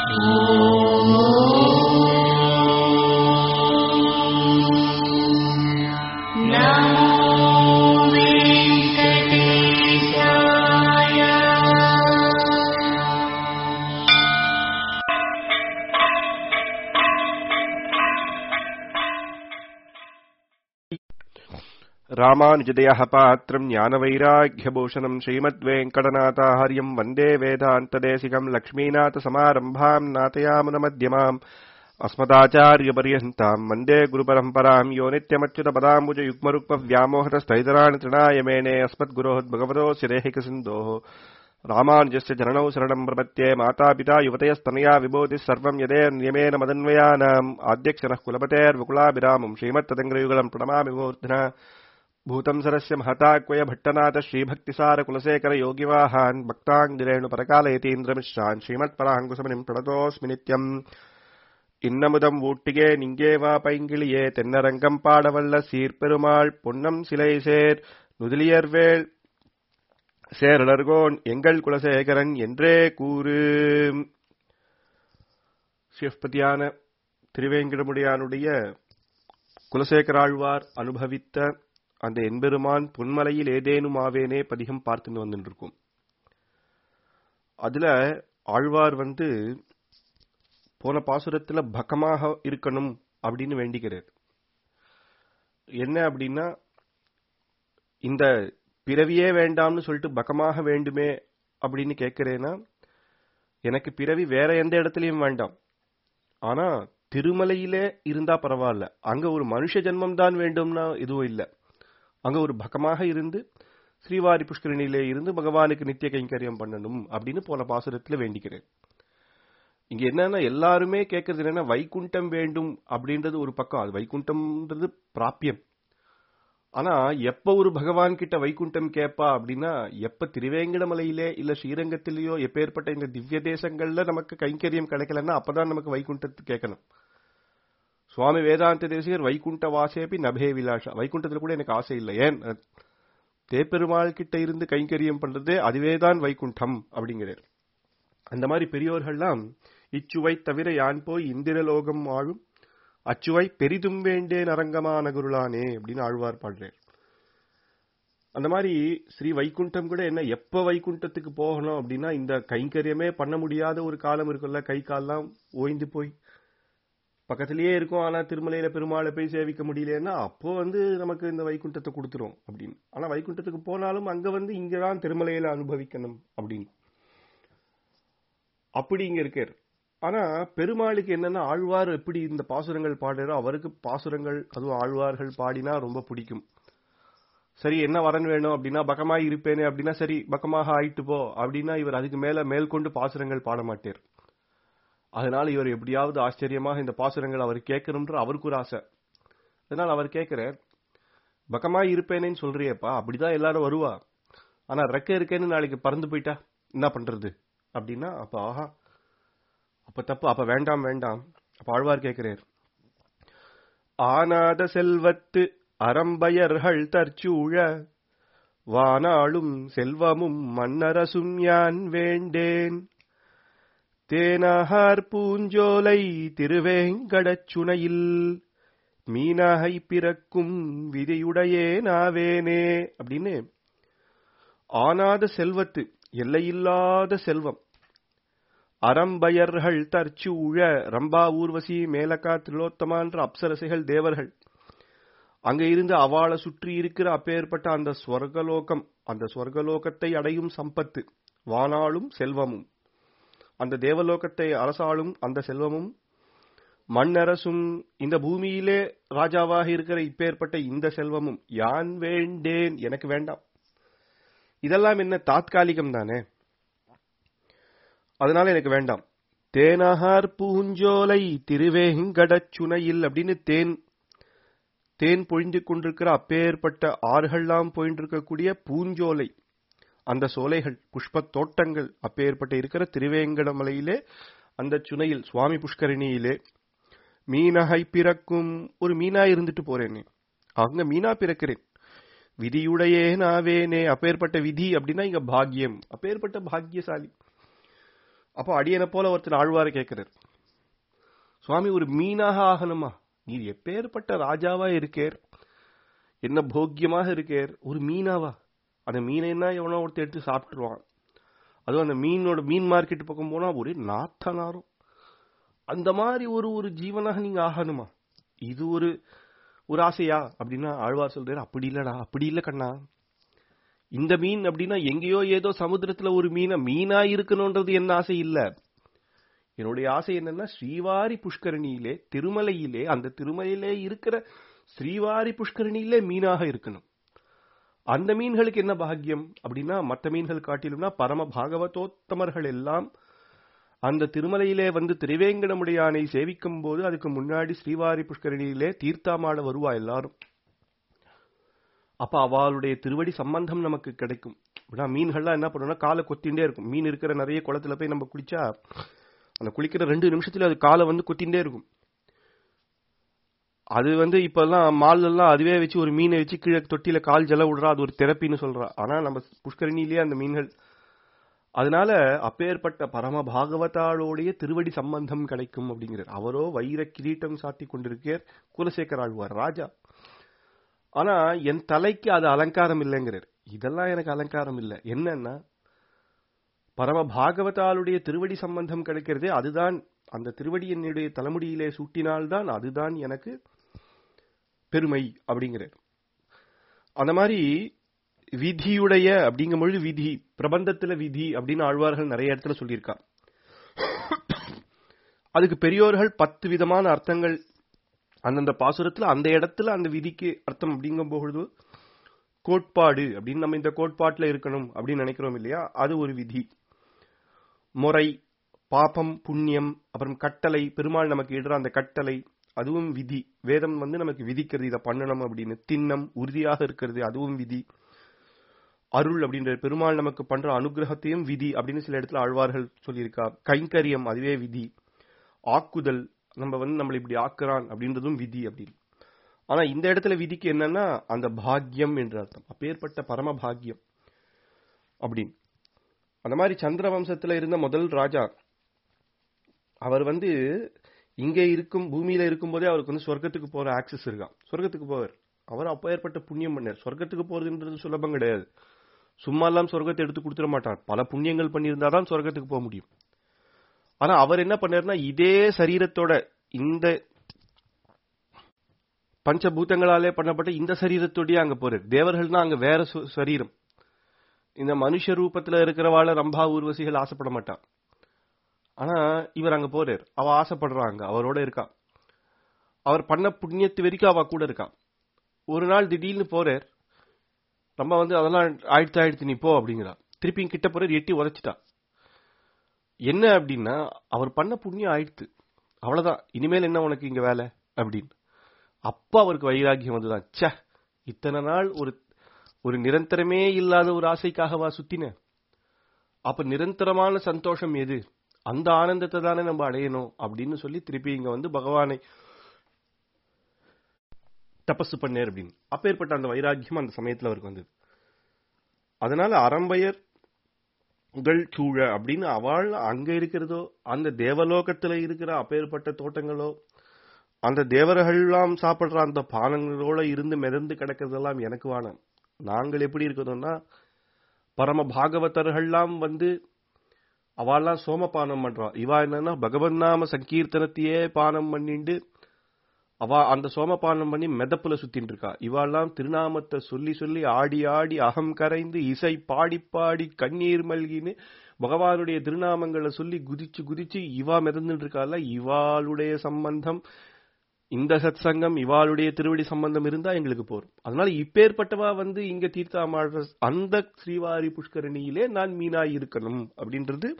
ராமானுஜதயः பாத்திரம் ஞானவைராக்கியபூஷணம் ஸ்ரீமத்வேங்கடநாதாஹாரியம் வந்தே வேதாந்ததேசிகம் லக்ஷ்மீநாதசமாரம்பாம் நாதயாமுனமध्यமாம் अस्मदाचार्यपर्यन्ताम् वन्दे गुरुपरम्पराम् यो नित्यमच्युतपदाम्बुजयुग्मरुक्मव्यामोहतस्थैतराणि तृणाय मेने अस्मद्गुरोः सिरेहिकसिन्धोः रामानुजस्य चरणौ शरणम् प्रपत्ये मातापिता युवतयस्तनया विभूतिः सर्वम् यदेर्नियमेन मदन्वयानाम् आद्यक्षरः कुलपतेर्वकुलाभिरामम् श्रीमत्तदङ्ग्रयुगलम् प्रणमामि मूर्ध्ना भूतम् सरस्य महताक्वय भट्टनाथ श्रीभक्तिसार कुलशेखर योगिवाहान् भक्ताङ्गिरेणु परकालयतीन्द्रमिश्रान् श्रीमत्पराङ्कुशमनिम् प्रणतोऽस्मि नित्यम् இன்னமுதம் ஊட்டியே நிங்கே வா பைங்கிளியே தென்னரங்கம் பாடவல்ல சீர்பெருமாள் பொன்னம் சிலை சேர் நுதிலியர்வேள் சேரலர்கோன் எங்கள் குலசேகரன் என்றே கூறு சிவபதியான திருவேங்கடமுடியானுடைய குலசேகராழ்வார் அனுபவித்த அந்த எம்பெருமான் பொன்மலையில் ஏதேனும் ஆவேனே பதிகம் பார்த்துன்னு வந்துட்டு இருக்கும் அதுல ஆழ்வார் வந்து போன பாசுரத்துல பக்கமாக இருக்கணும் அப்படின்னு வேண்டிக்கிறார் என்ன அப்படின்னா இந்த பிறவியே வேண்டாம்னு சொல்லிட்டு பக்கமாக வேண்டுமே அப்படின்னு கேட்கிறேன்னா எனக்கு பிறவி வேற எந்த இடத்துலயும் வேண்டாம் ஆனா திருமலையிலே இருந்தா பரவாயில்ல அங்க ஒரு மனுஷ ஜென்மம் தான் வேண்டும்னா எதுவும் இல்லை அங்க ஒரு பக்கமாக இருந்து ஸ்ரீவாரி புஷ்கரணியிலே இருந்து பகவானுக்கு நித்திய கைங்கரியம் பண்ணணும் அப்படின்னு போன பாசுரத்துல வேண்டிக்கிறேன் இங்க என்னன்னா எல்லாருமே கேட்கறது என்னன்னா வைகுண்டம் வேண்டும் அப்படின்றது ஒரு பக்கம் அது வைகுண்டம்ன்றது பிராப்பியம் ஆனா எப்ப ஒரு பகவான் கிட்ட வைகுண்டம் கேட்பா அப்படின்னா எப்ப திருவேங்கடமலையிலே இல்ல ஸ்ரீரங்கத்திலேயோ எப்பேற்பட்ட இந்த திவ்ய தேசங்கள்ல நமக்கு கைங்கரியம் கிடைக்கலன்னா அப்பதான் நமக்கு வைகுண்டத்து கேட்கணும் சுவாமி வேதாந்த தேசிகர் வைகுண்ட வாசேபி நபே விலாஷா வைகுண்டத்துல கூட எனக்கு ஆசை இல்லை ஏன் தேப்பெருமாள் கிட்ட இருந்து கைங்கரியம் பண்றதே அதுவேதான் வைகுண்டம் அப்படிங்கிறார் அந்த மாதிரி பெரியோர்கள்லாம் இச்சுவை தவிர யான் போய் இந்திரலோகம் வாழும் அச்சுவை பெரிதும் வேண்டேன் அரங்கமான குருளானே அப்படின்னு ஆழ்வார் பாடுறார் அந்த மாதிரி ஸ்ரீ வைகுண்டம் கூட என்ன எப்ப வைகுண்டத்துக்கு போகணும் அப்படின்னா இந்த கைங்கரியமே பண்ண முடியாத ஒரு காலம் இருக்குல்ல கை கால்லாம் ஓய்ந்து போய் பக்கத்திலேயே இருக்கும் ஆனா திருமலையில பெருமாளை போய் சேவிக்க முடியலன்னா அப்போ வந்து நமக்கு இந்த வைகுண்டத்தை கொடுத்துரும் அப்படின்னு ஆனா வைகுண்டத்துக்கு போனாலும் அங்க வந்து இங்கதான் திருமலையில அனுபவிக்கணும் அப்படின்னு அப்படி இங்க இருக்கார் ஆனா பெருமாளுக்கு என்னன்னா ஆழ்வார் எப்படி இந்த பாசுரங்கள் பாடுறாரோ அவருக்கு பாசுரங்கள் அதுவும் ஆழ்வார்கள் பாடினா ரொம்ப பிடிக்கும் சரி என்ன வரன் வேணும் அப்படின்னா பக்கமாக இருப்பேனே அப்படின்னா சரி பக்கமாக ஆயிட்டு போ அப்படின்னா இவர் அதுக்கு மேல மேற்கொண்டு பாசுரங்கள் பாட மாட்டார் அதனால இவர் எப்படியாவது ஆச்சரியமாக இந்த பாசுரங்கள் அவர் கேட்கணும்ன்ற அவருக்கு ஒரு ஆசை அதனால அவர் கேட்கிறார் பக்கமா இருப்பேனேன்னு சொல்றியப்பா அப்படிதான் எல்லாரும் வருவா ஆனா ரெக்க இருக்கேன்னு நாளைக்கு பறந்து போயிட்டா என்ன பண்றது அப்படின்னா அப்ப ஆஹா அப்ப தப்பு அப்ப வேண்டாம் வேண்டாம் அப்ப ஆழ்வார் கேட்கிறார் ஆனாத செல்வத்து அறம்பயர்கள் தற்சூழ வானாளும் செல்வமும் மன்னரசும் யான் வேண்டேன் தேனாகார் பூஞ்சோலை திருவேங்கடச் சுனையில் மீனாகை பிறக்கும் விதியுடையே நாவேனே அப்படின்னு ஆனாத செல்வத்து எல்லையில்லாத செல்வம் அறம்பயர்கள் தற்சூழ ரம்பா ஊர்வசி மேலக்கா திரிலோத்தமான்ற அப்சரசைகள் தேவர்கள் அங்க இருந்து அவளை சுற்றி இருக்கிற அப்பேற்பட்ட அந்த ஸ்வர்கலோகம் அந்த ஸ்வர்கலோகத்தை அடையும் சம்பத்து வானாளும் செல்வமும் அந்த தேவலோகத்தை அரசாளும் அந்த செல்வமும் மண்ணரசும் இந்த பூமியிலே ராஜாவாக இருக்கிற இப்பேற்பட்ட இந்த செல்வமும் யான் வேண்டேன் எனக்கு வேண்டாம் இதெல்லாம் என்ன தாத்காலிகம் தானே அதனால எனக்கு வேண்டாம் தேனகார் பூஞ்சோலை திருவேங்கடச் சுனையில் அப்படின்னு தேன் தேன் பொழிந்து கொண்டிருக்கிற அப்பேற்பட்ட ஆறுகள்லாம் போயிட்டு இருக்கக்கூடிய பூஞ்சோலை அந்த சோலைகள் புஷ்ப தோட்டங்கள் அப்பேற்பட்ட இருக்கிற திருவேங்கடமலையிலே அந்த சுனையில் சுவாமி புஷ்கரணியிலே மீனகை பிறக்கும் ஒரு மீனா இருந்துட்டு போறேனே அங்க மீனா பிறக்கிறேன் விதியுடையே நாவேனே அப்பேற்பட்ட விதி அப்படின்னா இங்க பாக்கியம் அப்பேற்பட்ட பாக்கியசாலி அப்போ அடியனை போல ஒருத்தர் ஆழ்வார கேட்கிறார் சுவாமி ஒரு மீனாக ஆகணுமா நீர் எப்பேற்பட்ட ராஜாவா இருக்கேர் என்ன போக்கியமாக இருக்கேர் ஒரு மீனாவா அந்த மீனை என்ன எவனோ ஒருத்தர் எடுத்து சாப்பிட்டுருவான் அதுவும் அந்த மீனோட மீன் மார்க்கெட் பக்கம் போனா ஒரே நாத்த நாரும் அந்த மாதிரி ஒரு ஒரு ஜீவனாக நீங்க ஆகணுமா இது ஒரு ஒரு ஆசையா அப்படின்னா ஆழ்வார் சொல்றாரு அப்படி இல்லடா அப்படி இல்ல கண்ணா இந்த மீன் அப்படின்னா எங்கேயோ ஏதோ சமுத்திரத்துல ஒரு மீனை மீனா இருக்கணும்ன்றது என்ன ஆசை இல்ல என்னுடைய ஆசை என்னன்னா ஸ்ரீவாரி புஷ்கரணியிலே திருமலையிலே அந்த திருமலையிலே இருக்கிற ஸ்ரீவாரி புஷ்கரணியிலே மீனாக இருக்கணும் அந்த மீன்களுக்கு என்ன பாக்கியம் அப்படின்னா மற்ற மீன்கள் காட்டிலும்னா பரம பாகவதோத்தமர்கள் எல்லாம் அந்த திருமலையிலே வந்து திரிவேங்கடமுடையானை சேவிக்கும் போது அதுக்கு முன்னாடி ஸ்ரீவாரி புஷ்கரணியிலே தீர்த்தாமாட வருவா எல்லாரும் அப்ப அவளுடைய திருவடி சம்பந்தம் நமக்கு கிடைக்கும் அப்படின்னா மீன்கள்லாம் என்ன பண்ணும்னா காலை கொத்திண்டே இருக்கும் மீன் இருக்கிற நிறைய குளத்துல போய் நம்ம குளிச்சா அந்த குளிக்கிற ரெண்டு நிமிஷத்துல அது காலை வந்து கொத்திண்டே இருக்கும் அது வந்து இப்பெல்லாம் மால் எல்லாம் அதுவே வச்சு ஒரு மீனை வச்சு கீழே தொட்டியில கால் ஜல விடுறா அது ஒரு தெரப்பின்னு சொல்றா ஆனா நம்ம புஷ்கரணியிலேயே அந்த மீன்கள் அதனால அப்பேற்பட்ட பரம பாகவதாளோடைய திருவடி சம்பந்தம் கிடைக்கும் அப்படிங்கிறார் அவரோ வைர கிரீட்டம் சாத்தி கொண்டிருக்கார் குலசேகர் ஆழ்வார் ராஜா ஆனா என் தலைக்கு அது அலங்காரம் இல்லைங்கிறார் இதெல்லாம் எனக்கு அலங்காரம் இல்லை என்னன்னா பரம பாகவதாளுடைய திருவடி சம்பந்தம் கிடைக்கிறதே அதுதான் அந்த திருவடி என்னுடைய தலைமுடியிலே சூட்டினால்தான் அதுதான் எனக்கு பெருமை அப்படிங்கிறார் அந்த மாதிரி விதியுடைய அப்படிங்கும் பொழுது விதி பிரபந்தத்துல விதி அப்படின்னு ஆழ்வார்கள் நிறைய இடத்துல சொல்லியிருக்கா அதுக்கு பெரியோர்கள் பத்து விதமான அர்த்தங்கள் அந்தந்த பாசுரத்துல அந்த இடத்துல அந்த விதிக்கு அர்த்தம் அப்படிங்கும் பொழுது கோட்பாடு அப்படின்னு நம்ம இந்த கோட்பாட்டுல இருக்கணும் அப்படின்னு நினைக்கிறோம் இல்லையா அது ஒரு விதி முறை பாபம் புண்ணியம் அப்புறம் கட்டளை பெருமாள் நமக்கு இடுற அந்த கட்டளை அதுவும் விதி வேதம் வந்து நமக்கு விதிக்கிறது இதை பண்ணணும் அப்படின்னு திண்ணம் உறுதியாக இருக்கிறது அதுவும் விதி அருள் அப்படின்ற பெருமாள் நமக்கு பண்ற அனுகிரகத்தையும் விதி அப்படின்னு சில இடத்துல ஆழ்வார்கள் சொல்லியிருக்கா கைங்கரியம் அதுவே விதி ஆக்குதல் நம்ம வந்து நம்மளை இப்படி ஆக்குறான் அப்படின்றதும் விதி அப்படின்னு ஆனா இந்த இடத்துல விதிக்கு என்னன்னா அந்த பாக்கியம் என்ற அர்த்தம் அப்பேற்பட்ட பரம பாக்கியம் அப்படின்னு அந்த மாதிரி சந்திர வம்சத்துல இருந்த முதல் ராஜா அவர் வந்து இங்க இருக்கும் பூமியில இருக்கும் போதே அவருக்கு வந்து சொர்க்கத்துக்கு போற ஆக்சஸ் இருக்கான் சொர்க்கத்துக்கு போவார் அவர் அப்ப ஏற்பட்ட புண்ணியம் பண்ணார் சொர்க்கத்துக்கு போறதுன்றது சுலபம் கிடையாது சும்மா எல்லாம் சொர்க்கத்தை எடுத்து கொடுத்துட மாட்டார் பல புண்ணியங்கள் பண்ணியிருந்தாதான் சொர்க்கத்துக்கு போக முடியும் ஆனா அவர் என்ன பண்ணாருன்னா இதே சரீரத்தோட இந்த பஞ்சபூதங்களாலே பண்ணப்பட்ட இந்த சரீரத்தோடய அங்க போறாரு தேவர்கள் தான் அங்க வேற சரீரம் இந்த மனுஷ ரூபத்துல இருக்கிறவாள ரம்பா ஊர்வசிகள் ஆசைப்பட மாட்டா ஆனா இவர் அங்க போறார் அவ ஆசைப்படுறாங்க அவரோட இருக்கா அவர் பண்ண புண்ணியத்து வரைக்கும் அவ கூட இருக்கா ஒரு நாள் திடீர்னு போறார் ரொம்ப வந்து அதெல்லாம் ஆயிடுத்து ஆயிடுத்து நீ போ அப்படிங்கிறா திருப்பி கிட்ட போறார் எட்டி உதச்சிட்டா என்ன அப்படின்னா அவர் பண்ண புண்ணியம் ஆயிடுத்து அவ்வளவுதான் இனிமேல் என்ன உனக்கு இங்க வேலை அப்படின்னு அப்ப அவருக்கு வைராக்கியம் வந்துதான் சே இத்தனை நாள் ஒரு ஒரு நிரந்தரமே இல்லாத ஒரு ஆசைக்காகவா சுத்தின அப்ப நிரந்தரமான சந்தோஷம் எது அந்த ஆனந்தத்தை தானே நம்ம அடையணும் அப்படின்னு சொல்லி திருப்பி இங்க வந்து பகவானை தபசு பண்ணேர் அப்படின்னு அப்பேற்பட்ட அந்த வைராக்கியம் அந்த சமயத்துல அவருக்கு வந்தது அதனால அறம்பயர் உங்கள் சூழ அப்படின்னு அவள் அங்க இருக்கிறதோ அந்த தேவலோகத்துல இருக்கிற அப்பேற்பட்ட தோட்டங்களோ அந்த தேவர்கள்லாம் சாப்பிடுற அந்த பானங்களோட இருந்து மிதந்து கிடக்கிறதெல்லாம் எனக்கு வானம் நாங்கள் எப்படி இருக்கிறோம்னா பரம பாகவதர்கள்லாம் வந்து அவெல்லாம் சோமபானம் பண்றா இவா என்னன்னா பகவன் நாம சங்கீர்த்தனத்தையே பானம் பண்ணிண்டு அவ அந்த சோமபானம் பண்ணி மெதப்புல சுத்தின்னு இருக்கா இவாள்லாம் திருநாமத்தை சொல்லி சொல்லி ஆடி ஆடி அகம் கரைந்து இசை பாடி பாடி கண்ணீர் மல்கின்னு பகவானுடைய திருநாமங்களை சொல்லி குதிச்சு குதிச்சு இவா மிதந்துட்டு இருக்கால இவாளுடைய சம்பந்தம் இந்த சத் சங்கம் இவாளுடைய திருவடி சம்பந்தம் இருந்தா எங்களுக்கு போரும் அதனால இப்பேற்பட்டவா வந்து இங்க தீர்த்தாமாடுற அந்த ஸ்ரீவாரி புஷ்கரணியிலே நான் மீனாய் இருக்கணும் அப்படின்றது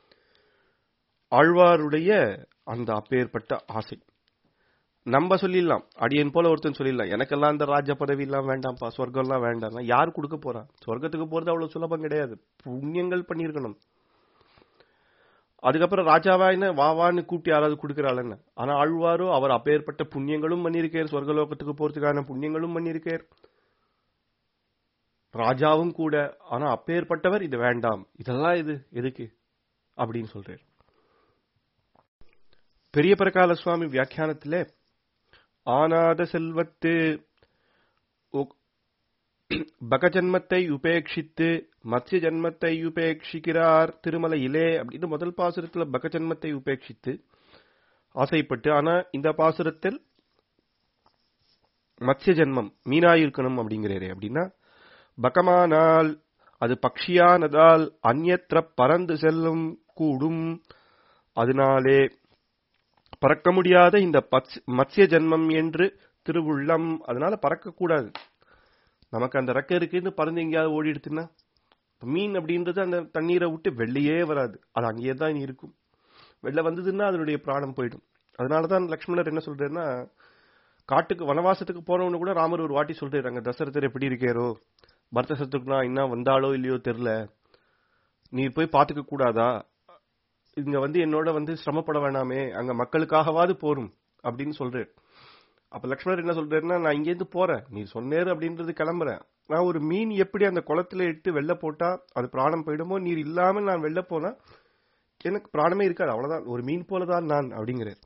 ஆழ்வாருடைய அந்த அப்பேற்பட்ட ஆசை நம்ம சொல்லிடலாம் அடியன் போல ஒருத்தன் சொல்லிடலாம் எனக்கெல்லாம் அந்த ராஜ பதவி எல்லாம் வேண்டாம்ப்பா சொர்க்கம் எல்லாம் வேண்டாம் யார் கொடுக்க போறா சொர்க்கத்துக்கு போறது அவ்வளவு சுலபம் கிடையாது புண்ணியங்கள் பண்ணிருக்கணும் அதுக்கப்புறம் ராஜாவா என்ன வா வான்னு கூப்பிட்டு யாராவது கொடுக்கிறாள் ஆனா ஆழ்வாரோ அவர் அப்பேற்பட்ட புண்ணியங்களும் பண்ணியிருக்கார் சொர்க்கலோகத்துக்கு போறதுக்கான புண்ணியங்களும் பண்ணியிருக்கார் ராஜாவும் கூட ஆனா அப்பேற்பட்டவர் இது வேண்டாம் இதெல்லாம் இது எதுக்கு அப்படின்னு சொல்றாரு பெரிய பிரகால சுவாமி வியாக்கியானத்திலே ஆனாத செல்வத்து ஒ- பகஜன்மத்தை உபேட்சித்து மத்ய ஜன்மத்தை உபேட்சிக்கிறார் திருமலையிலே அப்படின்னு முதல் பாசுரத்துல பகஜன்மத்தை உபேட்சித்து ஆசைப்பட்டு ஆனா இந்த பாசுரத்தில் மத்ய ஜென்மம் மீனாயிருக்கணும் அப்படிங்கிறாரே அப்படின்னா பகமானால் அது பக்ஷியானதால் அந்யத்திர பறந்து செல்லும் கூடும் அதனாலே பறக்க முடியாத இந்த பத்ஸ்- மத்ய ஜென்மம் என்று திருவுள்ளம் அதனால பறக்கக்கூடாது நமக்கு அந்த ரெக்கை இருக்குன்னு பறந்து எங்கேயாவது ஓடிடுச்சுன்னா மீன் அப்படின்றது அந்த தண்ணீரை விட்டு வெளியே வராது அது அங்கேயே தான் இனி இருக்கும் வெளில வந்ததுன்னா அதனுடைய பிராணம் போயிடும் அதனாலதான் லக்ஷ்மணர் என்ன சொல்றாருன்னா காட்டுக்கு வனவாசத்துக்கு போனவனு கூட ராமர் ஒரு வாட்டி சொல்றாங்க தசரதர் எப்படி இருக்காரோ பரத சத்துருக்னா இன்னும் வந்தாலோ இல்லையோ தெரியல நீ போய் பாத்துக்க கூடாதா இங்க வந்து என்னோட வந்து சிரமப்பட வேணாமே அங்க மக்களுக்காகவாது போரும் அப்படின்னு சொல்றாரு அப்ப லக்ஷ்மணர் என்ன சொல்றாருன்னா நான் இங்க இருந்து போறேன் நீ சொன்னேரு அப்படின்றது கிளம்புறேன் நான் ஒரு மீன் எப்படி அந்த குளத்துல இட்டு வெள்ள போட்டா அது பிராணம் போயிடுமோ நீர் இல்லாம நான் வெளில போனா எனக்கு பிராணமே இருக்காது அவ்வளவுதான் ஒரு மீன் போலதான் நான் அப்படிங்கிறார்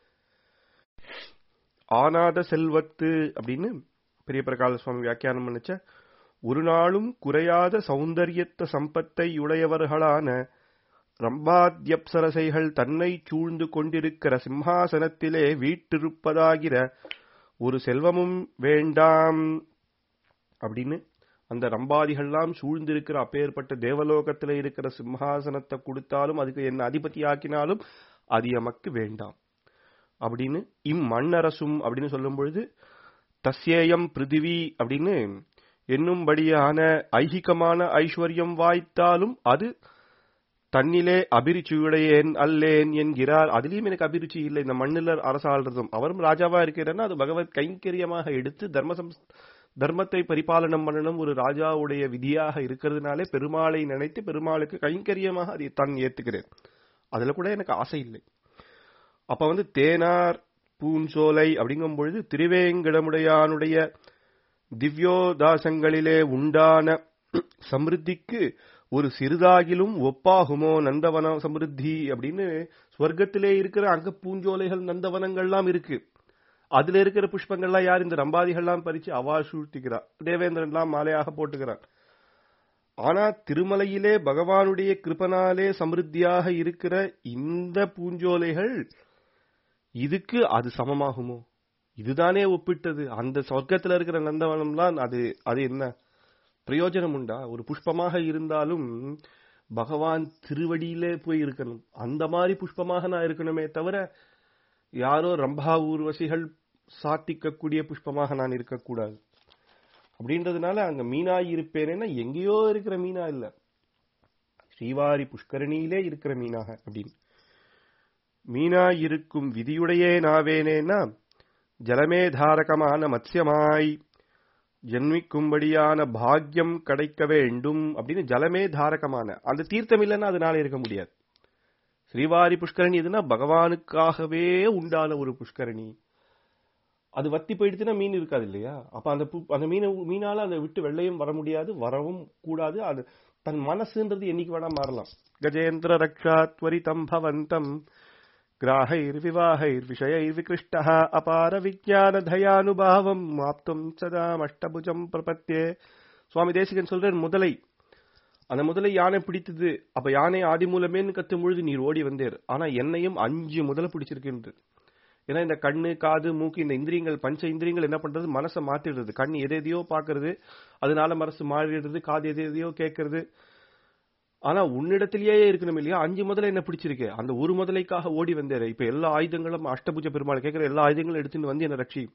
ஆனாத செல்வத்து அப்படின்னு பெரிய பிரகால சுவாமி வியாக்கியானம் பண்ணிச்ச ஒரு நாளும் குறையாத சௌந்தரியத்த சம்பத்தை உடையவர்களான ரம்பாத்யப்சரசைகள் தன்னை சூழ்ந்து கொண்டிருக்கிற சிம்ஹாசனத்திலே வீட்டிருப்பதாகிற ஒரு செல்வமும் வேண்டாம் அப்படின்னு அந்த ரம்பாதிகள்லாம் சூழ்ந்திருக்கிற அப்பேற்பட்ட தேவலோகத்துல இருக்கிற சிம்ஹாசனத்தை கொடுத்தாலும் அதுக்கு என்ன அதிபதி ஆக்கினாலும் அது எமக்கு வேண்டாம் அப்படின்னு இம்மண்ணரசும் அப்படின்னு சொல்லும் பொழுது தஸ்யேயம் பிருதிவி அப்படின்னு என்னும்படியான ஐகிகமான ஐஸ்வர்யம் வாய்த்தாலும் அது தன்னிலே அபிருச்சியுடையேன் அல்லேன் என்கிறார் அதிலையும் எனக்கு அபிருச்சி இல்லை இந்த மண்ணில் அரசாள்றதும் அவரும் ராஜாவா இருக்கிறேன்னா அது பகவத் கைங்கரியமாக எடுத்து தர்ம தர்மத்தை பரிபாலனம் பண்ணணும் ஒரு ராஜாவுடைய விதியாக இருக்கிறதுனாலே பெருமாளை நினைத்து பெருமாளுக்கு கைங்கரியமாக அதை தான் ஏத்துக்கிறேன் அதுல கூட எனக்கு ஆசை இல்லை அப்ப வந்து தேனார் பூஞ்சோலை அப்படிங்கும் பொழுது திருவேங்கடமுடையானுடைய திவ்யோதாசங்களிலே உண்டான சமிருத்திக்கு ஒரு சிறிதாகிலும் ஒப்பாகுமோ நந்தவன சமிருத்தி அப்படின்னு ஸ்வர்க்கத்திலே இருக்கிற அங்க பூஞ்சோலைகள் நந்தவனங்கள்லாம் இருக்கு அதுல இருக்கிற புஷ்பங்கள்லாம் யார் இந்த ரம்பாதிகள்லாம் பறிச்சு அவா சூழ்த்திக்கிறா தேவேந்திரன்லாம் மாலையாக போட்டுக்கிறான் ஆனா திருமலையிலே பகவானுடைய கிருபனாலே சமிருத்தியாக இருக்கிற இந்த பூஞ்சோலைகள் இதுக்கு அது சமமாகுமோ இதுதானே ஒப்பிட்டது அந்த சொர்க்கத்துல இருக்கிற நந்தவனம்லாம் அது அது என்ன பிரயோஜனம் உண்டா ஒரு புஷ்பமாக இருந்தாலும் பகவான் திருவடியிலே போய் இருக்கணும் அந்த மாதிரி புஷ்பமாக நான் இருக்கணுமே தவிர யாரோ ரம்பா ஊர்வசிகள் சாத்திக்கக்கூடிய புஷ்பமாக நான் இருக்கக்கூடாது அப்படின்றதுனால அங்க மீனாய் இருப்பேனேன்னா எங்கேயோ இருக்கிற மீனா இல்ல ஸ்ரீவாரி புஷ்கரணியிலே இருக்கிற மீனாக அப்படின்னு மீனாய் இருக்கும் விதியுடையே நாவேனேன்னா ஜலமே தாரகமான மத்யமாய் ஜென்மிக்கும்படியான பாக்கியம் கிடைக்க வேண்டும் அப்படின்னு ஜலமே தாரகமான அந்த தீர்த்தம் இல்லைன்னா அதனால இருக்க முடியாது ஸ்ரீவாரி புஷ்கரணி எதுனா பகவானுக்காகவே உண்டான ஒரு புஷ்கரணி அது வத்தி போயிடுச்சுன்னா மீன் இருக்காது இல்லையா அப்ப அந்த அந்த மீனை மீனால அதை விட்டு வெள்ளையும் வர முடியாது வரவும் கூடாது அது தன் மனசுன்றது என்னைக்கு வேணா மாறலாம் கஜேந்திர ரக்ஷாத்வரிதம் பவந்தம் கிராகைர் விவாகைர் விஷயைர் விகிருஷ்ட அபார விஜான தயானுபாவம் மாப்தும் சதாம் அஷ்டபுஜம் பிரபத்தியே சுவாமி தேசிகன் சொல்றார் முதலை அந்த முதலை யானை பிடித்தது அப்ப யானை ஆதி மூலமேன்னு கத்தும் பொழுது நீர் ஓடி வந்தேர் ஆனா என்னையும் அஞ்சு முதல்ல பிடிச்சிருக்கின்றது ஏன்னா இந்த கண்ணு காது மூக்கு இந்த இந்திரியங்கள் பஞ்ச இந்திரியங்கள் என்ன பண்றது மனசை மாத்திடுறது கண் எதை எதையோ பாக்குறது அதனால மனசு மாறிடுறது காது எதை எதையோ கேட்கறது ஆனா உன்னிடத்திலேயே இருக்கணும் இல்லையா அஞ்சு முதல்ல என்ன பிடிச்சிருக்கு அந்த ஒரு முதலைக்காக ஓடி வந்தேரு இப்ப எல்லா ஆயுதங்களும் அஷ்டபுஜ பெருமாள் கேட்கிற எல்லா ஆயுதங்களும் எடுத்துன்னு வந்து என்ன ரட்சி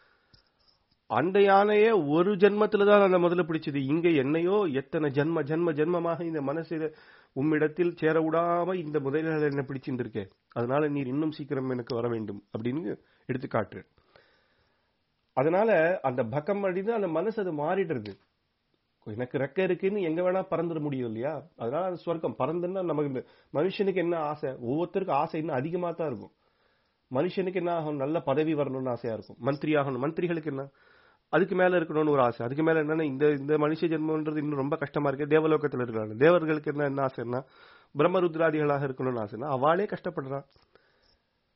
அந்த யானையே ஒரு ஜென்மத்துலதான் அந்த முதல்ல பிடிச்சது இங்க என்னையோ எத்தனை ஜென்ம ஜென்ம ஜென்மமாக இந்த மனசு உம்மிடத்தில் சேர விடாம இந்த முதல்கள் என்ன பிடிச்சிட்டு இருக்கே அதனால நீர் இன்னும் சீக்கிரம் எனக்கு வர வேண்டும் அப்படின்னு எடுத்துக்காட்டு அதனால அந்த பக்கம் அப்படின்னு அந்த மனசு அது மாறிடுறது எனக்கு ரெக்க இருக்குன்னு எங்க வேணா பறந்துட முடியும் இல்லையா அதனால அந்த ஸ்வர்க்கம் பறந்துன்னா நமக்கு இந்த மனுஷனுக்கு என்ன ஆசை ஒவ்வொருத்தருக்கும் ஆசை இன்னும் அதிகமா தான் இருக்கும் மனுஷனுக்கு என்ன ஆகும் நல்ல பதவி வரணும்னு ஆசையா இருக்கும் மந்திரி ஆகணும் மந்திரிகளுக்கு என்ன அதுக்கு மேல இருக்கணும்னு ஒரு ஆசை அதுக்கு மேல என்னன்னா இந்த இந்த மனுஷ ஜென்மன்றது இன்னும் ரொம்ப கஷ்டமா இருக்கு தேவலோகத்துல இருக்கிறாங்க தேவர்களுக்கு என்ன என்ன ஆசைன்னா பிரம்மருத்ராதிகளாக இருக்கணும்னு ஆசைன்னா அவளே கஷ்டப்படுறான்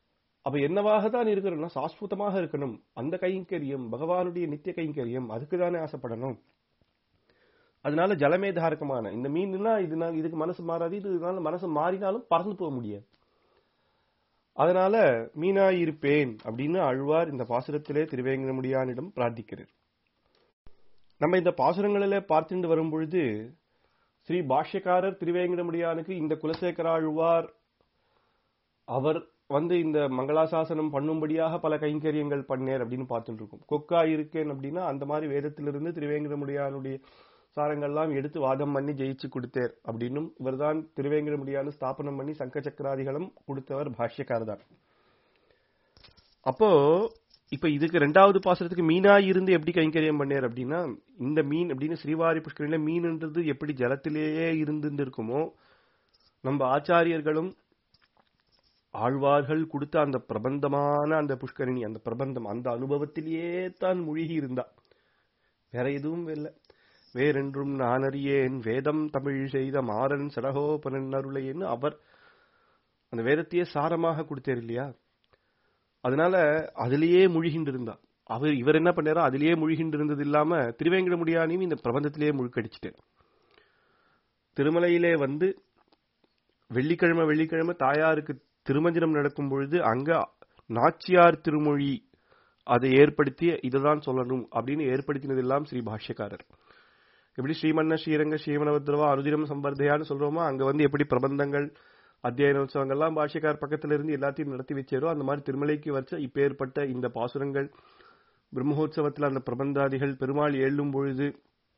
அப்ப என்னவாக தான் இருக்கணும்னா சாஸ்வதமாக இருக்கணும் அந்த கைங்கரியம் பகவானுடைய நித்திய கைங்கரியம் அதுக்கு தானே ஆசைப்படணும் அதனால ஜலமே தாரகமான இந்த மீன்னா இதுனா இதுக்கு மனசு மாறாது இதனால மனசு மாறினாலும் பறந்து போக முடியாது அதனால மீனாய் இருப்பேன் அப்படின்னு அழ்வார் இந்த பாசுரத்திலே திருவேங்கடமுடியானிடம் பிரார்த்திக்கிறார் நம்ம இந்த பாசுரங்களிலே பார்த்துட்டு வரும் பொழுது ஸ்ரீ பாஷ்யக்காரர் திருவேங்கடமுடியானுக்கு இந்த குலசேகர ஆழ்வார் அவர் வந்து இந்த மங்களாசாசனம் பண்ணும்படியாக பல கைங்கரியங்கள் பண்ணேர் அப்படின்னு பார்த்துட்டு இருக்கோம் கொக்கா இருக்கேன் அப்படின்னா அந்த மாதிரி வேதத்திலிருந்து திருவேங்கடமுடியானுடைய சாரங்கள்லாம் எடுத்து வாதம் பண்ணி ஜெயிச்சு கொடுத்தார் அப்படின்னும் இவர்தான் திருவேங்கடமுடியானு ஸ்தாபனம் பண்ணி சங்க சக்கராதிகளும் கொடுத்தவர் பாஷ்யக்காரர் தான் அப்போ இப்ப இதுக்கு ரெண்டாவது பாசுரத்துக்கு மீனா இருந்து எப்படி கைங்கரியம் பண்ணார் அப்படின்னா இந்த மீன் அப்படின்னு ஸ்ரீவாரி புஷ்கரில மீன்ன்றது எப்படி ஜலத்திலேயே இருந்து இருக்குமோ நம்ம ஆச்சாரியர்களும் ஆழ்வார்கள் கொடுத்த அந்த பிரபந்தமான அந்த புஷ்கரணி அந்த பிரபந்தம் அந்த அனுபவத்திலேயே தான் மூழ்கி இருந்தா வேற எதுவும் இல்லை வேறென்றும் நான் அறியேன் வேதம் தமிழ் செய்த மாறன் சடகோபனன் அருளையன்னு அவர் அந்த வேதத்தையே சாரமாக கொடுத்தார் இல்லையா அதனால அதிலேயே முழுகின்றிருந்தா அவர் இவர் என்ன பண்ணாரோ அதிலேயே முழுகின்றிருந்தது இல்லாம திருவேங்கடமுடியானையும் இந்த பிரபந்தத்திலேயே முழுக்கடிச்சிட்டார் திருமலையிலே வந்து வெள்ளிக்கிழமை வெள்ளிக்கிழமை தாயாருக்கு திருமஞ்சனம் நடக்கும் பொழுது அங்க நாச்சியார் திருமொழி அதை ஏற்படுத்தி இதுதான் சொல்லணும் அப்படின்னு ஏற்படுத்தினது எல்லாம் ஸ்ரீ பாஷ்யக்காரர் எப்படி ஸ்ரீமன்ன ஸ்ரீரங்க ஸ்ரீமனபத்ரவா அனுதினம் சம்பர்தையான்னு சொல்றோமோ அங்க வந்து எப்படி பிரபந்தங்கள் அத்தியாயன உற்சவங்கள்லாம் பாஷ்யக்கார் பக்கத்துல இருந்து எல்லாத்தையும் நடத்தி வச்சாரோ அந்த மாதிரி திருமலைக்கு வச்ச இப்ப ஏற்பட்ட இந்த பாசுரங்கள் பிரம்மோற்சவத்துல அந்த பிரபந்தாதிகள் பெருமாள் ஏழும் பொழுது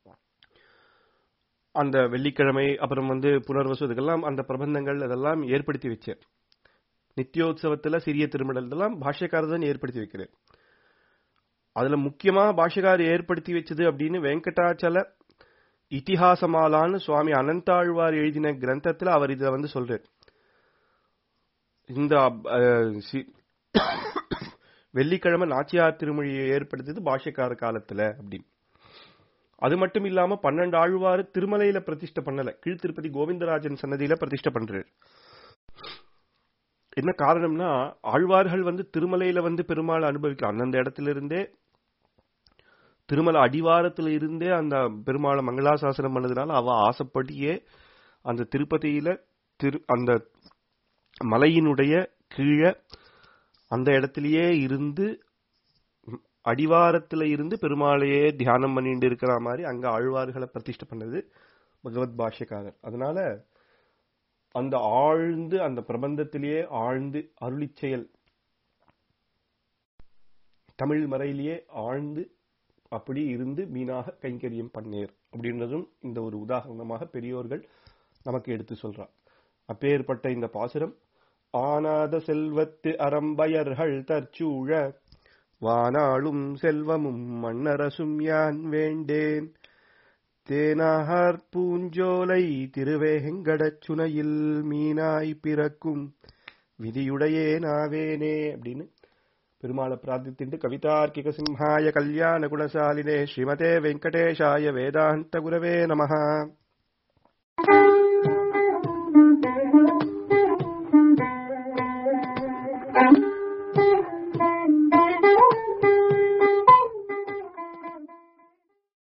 அந்த வெள்ளிக்கிழமை அப்புறம் வந்து புனர்வசு இதுக்கெல்லாம் அந்த பிரபந்தங்கள் அதெல்லாம் ஏற்படுத்தி வச்சார் நித்தியோத்சவத்துல சிறிய திருமணம் இதெல்லாம் பாஷ்யக்காரர் தான் ஏற்படுத்தி வைக்கிறார் அதுல முக்கியமா பாஷ்யக்காரர் ஏற்படுத்தி வச்சது அப்படின்னு வெங்கடாச்சல இத்திஹாசமாலான்னு சுவாமி அனந்தாழ்வார் எழுதின கிரந்தத்துல அவர் இத வந்து சொல்றார் இந்த வெள்ளிக்கிழமை நாச்சியார் திருமொழியை ஏற்படுத்தியது பாஷ்யக்கார காலத்துல அப்படின்னு அது மட்டும் இல்லாம பன்னெண்டு ஆழ்வார் திருமலையில பிரதிஷ்டை பண்ணல கீழ் திருப்பதி கோவிந்தராஜன் சன்னதியில பிரதிஷ்டை பண்றாரு என்ன காரணம்னா ஆழ்வார்கள் வந்து திருமலையில வந்து பெருமாள் அனுபவிக்கலாம் அந்தந்த இடத்துல இருந்தே திருமலை அடிவாரத்துல இருந்தே அந்த பெருமாளை மங்களாசாசனம் பண்ணதுனால அவ ஆசைப்படியே அந்த திருப்பதியில திரு அந்த மலையினுடைய கீழே அந்த இடத்திலேயே இருந்து அடிவாரத்துல இருந்து பெருமாளையே தியானம் பண்ணிட்டு இருக்கிற மாதிரி அங்க ஆழ்வார்களை பிரதிஷ்டை பண்ணது பகவத் பாஷ்யக்காரர் அதனால அந்த ஆழ்ந்து அந்த பிரபந்தத்திலேயே ஆழ்ந்து அருளி செயல் தமிழ் மறையிலேயே ஆழ்ந்து அப்படி இருந்து மீனாக கைங்கரியம் பண்ணேர் அப்படின்றதும் இந்த ஒரு உதாரணமாக பெரியோர்கள் நமக்கு எடுத்து சொல்றார் அப்பேற்பட்ட இந்த பாசுரம் ஆனாத செல்வத்து அறம்பயர்கள் தற்சூழ வானாளும் செல்வமும் மன்னரசும் யான் வேண்டேன் தேனாகார் பூஞ்சோலை திருவேங்கடச் சுனையில் மீனாய் பிறக்கும் விதியுடையே நாவேனே அப்படின்னு பெருமாளை பிரார்த்தித்து கவிதார்க்கிக சிம்ஹாய கல்யாண குணசாலினே ஸ்ரீமதே வெங்கடேஷாய வேதாந்த குரவே நமஹ